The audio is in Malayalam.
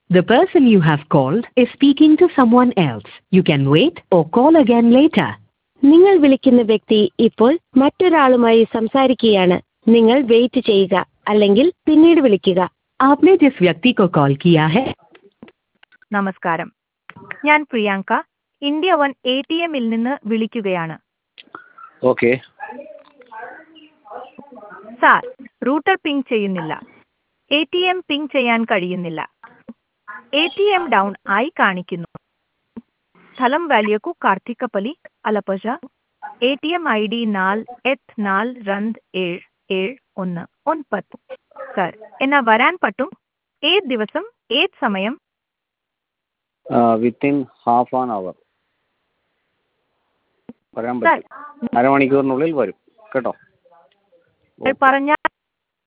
The person you have called is speaking to someone else. You can wait or call again later. നിങ്ങൾ വിളിക്കുന്ന വ്യക്തി ഇപ്പോൾ മറ്റൊരാളുമായി സംസാരിക്കുകയാണ് നിങ്ങൾ വെയിറ്റ് ചെയ്യുക അല്ലെങ്കിൽ പിന്നീട് വിളിക്കുക आपने जिस व्यक्ति को कॉल किया है നമസ്കാരം ഞാൻ Priyanka India one A T എമ്മിൽ നിന്ന് വിളിക്കുകയാണ് ഓക്കെ സാർ റൂട്ടർ പിങ് ചെയ്യുന്നില്ല എ ടി എം പിങ് ചെയ്യാൻ കഴിയുന്നില്ല എ ടി എം ഡൗൺ ആയി കാണിക്കുന്നു സ്ഥലം വാല്യക്കു Karthikappally Alappuzha A T M I D നാല് എട്ട് നാല് രണ്ട് ഏഴ് ഏഴ് ഒന്ന് ഒൻപത് സർ എന്നാ വരാൻ പറ്റും ഏത് ദിവസം ഏത് സമയം വിത്തിൻ ഹാഫ് ആൻ അവർ വരാൻ സാർ പറ്റും അരമണിക്കൂറിനുള്ളിൽ വരും കേട്ടോ പറഞ്ഞാൽ